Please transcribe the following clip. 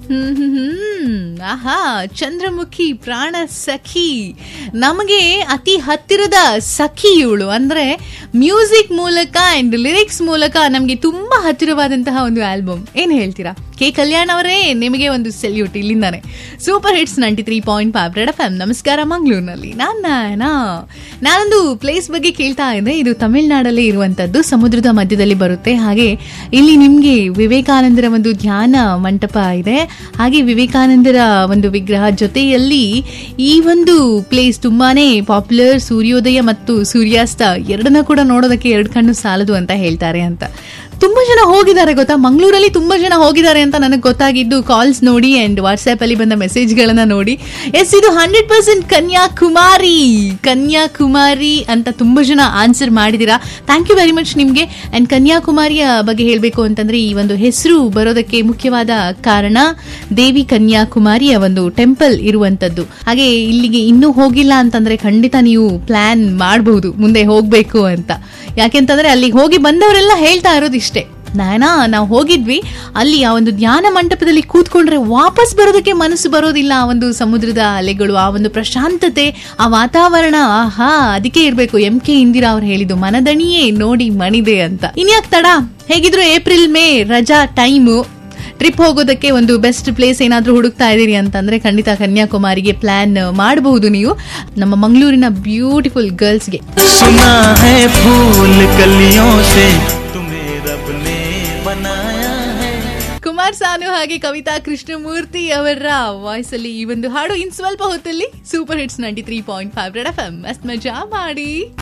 ಹ್ಮ್ ಹ್ಮ್ ಹ್ಮ್. ಆಹಾ ಚಂದ್ರಮುಖಿ ಪ್ರಾಣ ಸಖಿ ನಮಗೆ ಅತಿ ಹತ್ತಿರದ ಸಖಿ ಇವಳು ಅಂದ್ರೆ ಮ್ಯೂಸಿಕ್ ಮೂಲಕ ಅಂಡ್ ಲಿರಿಕ್ಸ್ ಮೂಲಕ ನಮಗೆ ತುಂಬಾ ಹತ್ತಿರವಾದಂತಹ ಒಂದು ಆಲ್ಬಮ್ ಏನ್ ಹೇಳ್ತೀರಾ ಕೆ ಕಲ್ಯಾಣ್ ಅವರೇ ನಿಮಗೆ ಒಂದು ಸೆಲ್ಯೂಟ್ ಇಲ್ಲಿಂದಾನೆ super hits ninety three point five red F M ನಮಸ್ಕಾರ ಮಂಗಳೂರಿನಲ್ಲಿ ನಾನ್ ನಾನಾ ನಾನೊಂದು ಪ್ಲೇಸ್ ಬಗ್ಗೆ ಕೇಳ್ತಾ ಇದ್ದೆ ಇದು ತಮಿಳ್ನಾಡಲ್ಲೇ ಇರುವಂತದ್ದು ಸಮುದ್ರದ ಮಧ್ಯದಲ್ಲಿ ಬರುತ್ತೆ ಹಾಗೆ ಇಲ್ಲಿ ನಿಮ್ಗೆ ವಿವೇಕಾನಂದರ ಒಂದು ಧ್ಯಾನ ಮಂಟಪ ಇದೆ ಹಾಗೆ ವಿವೇಕಾನಂದರ ಒಂದು ವಿಗ್ರಹ ಜೊತೆಯಲ್ಲಿ ಈ ಒಂದು ಪ್ಲೇಸ್ ತುಂಬಾನೇ ಪಾಪ್ಯುಲರ್ ಸೂರ್ಯೋದಯ ಮತ್ತು ಸೂರ್ಯಾಸ್ತ ಎರಡನ್ನ ಕೂಡ ನೋಡೋದಕ್ಕೆ ಎರಡು ಕಣ್ಣು ಸಾಲದು ಅಂತ ಹೇಳ್ತಾರೆ ಅಂತ ತುಂಬಾ ಜನ ಹೋಗಿದ್ದಾರೆ ಗೊತ್ತಾ ಮಂಗಳೂರಲ್ಲಿ ತುಂಬಾ ಜನ ಹೋಗಿದ್ದಾರೆ ಅಂತ ನನಗೆ ಗೊತ್ತಾಗಿದ್ದು ಕಾಲ್ಸ್ ನೋಡಿ ಅಂಡ್ ವಾಟ್ಸ್ಆಪ್ ಅಲ್ಲಿ ಬಂದ ಮೆಸೇಜ್ಗಳನ್ನ ನೋಡಿ ಎಸ್ ಇದು ಹಂಡ್ರೆಡ್ ಪರ್ಸೆಂಟ್ ಕನ್ಯಾಕುಮಾರಿ ಕನ್ಯಾಕುಮಾರಿ ಅಂತ ತುಂಬಾ ಜನ ಆನ್ಸರ್ ಮಾಡಿದೀರಾ ಥ್ಯಾಂಕ್ ಯು ವೆರಿ ಮಚ್ ನಿಮ್ಗೆ ಅಂಡ್ ಕನ್ಯಾಕುಮಾರಿಯ ಬಗ್ಗೆ ಹೇಳಬೇಕು ಅಂತಂದ್ರೆ ಈ ಒಂದು ಹೆಸರು ಬರೋದಕ್ಕೆ ಮುಖ್ಯವಾದ ಕಾರಣ ದೇವಿ ಕನ್ಯಾಕುಮಾರಿಯ ಒಂದು ಟೆಂಪಲ್ ಇರುವಂತದ್ದು ಹಾಗೆ ಇಲ್ಲಿಗೆ ಇನ್ನೂ ಹೋಗಿಲ್ಲ ಅಂತಂದ್ರೆ ಖಂಡಿತ ನೀವು ಪ್ಲಾನ್ ಮಾಡಬಹುದು ಮುಂದೆ ಹೋಗ್ಬೇಕು ಅಂತ ಯಾಕೆಂತಂದ್ರೆ ಅಲ್ಲಿಗೆ ಹೋಗಿ ಬಂದವರೆಲ್ಲ ಹೇಳ್ತಾ ಇರೋದು ಇಷ್ಟೇ ನಾನಾ ನಾವು ಹೋಗಿದ್ವಿ ಅಲ್ಲಿ ಆ ಒಂದು ಧ್ಯಾನ ಮಂಟಪದಲ್ಲಿ ಕೂತ್ಕೊಂಡ್ರೆ ವಾಪಸ್ ಬರೋದಕ್ಕೆ ಮನಸ್ಸು ಬರೋದಿಲ್ಲ ಆ ಒಂದು ಸಮುದ್ರದ ಅಲೆಗಳು ಆ ಒಂದು ಪ್ರಶಾಂತತೆ ಆ ವಾತಾವರಣ ಆಹಾ ಅದಕ್ಕೆ ಇರ್ಬೇಕು ಎಂ ಕೆ ಇಂದಿರಾ ಅವ್ರು ಹೇಳಿದ್ದು ಮನದಣಿಯೇ ನೋಡಿ ಮಣಿದೆ ಅಂತ ಇನ್ಯಾಕ್ ತಡ ಹೇಗಿದ್ರು ಏಪ್ರಿಲ್ ಮೇ ರಜಾ ಟೈಮು ಟ್ರಿಪ್ ಹೋಗೋದಕ್ಕೆ ಒಂದು ಬೆಸ್ಟ್ ಪ್ಲೇಸ್ ಏನಾದ್ರೂ ಹುಡುಕ್ತಾ ಇದ್ದೀರಿ ಅಂತಂದ್ರೆ ಖಂಡಿತ ಕನ್ಯಾಕುಮಾರಿಗೆ ಪ್ಲಾನ್ ಮಾಡಬಹುದು ನೀವು ನಮ್ಮ ಮಂಗಳೂರಿನ ಬ್ಯೂಟಿಫುಲ್ ಗರ್ಲ್ಸ್ಗೆ सुना है फूल कलियों से तुम्हें रब ने बनाया है ಕುಮಾರ್ ಸಾನು ಹಾಗೆ ಕವಿತಾ ಕೃಷ್ಣಮೂರ್ತಿ ಅವರ ವಾಯ್ಸ್ ಅಲ್ಲಿ ಈ ಒಂದು ಹಾಡು ಇನ್ ಸ್ವಲ್ಪ ಹೊತ್ತಲ್ಲಿ super hits ninety three point five red F M ಮಸ್ತ್ ಮಜಾ ಮಾಡಿ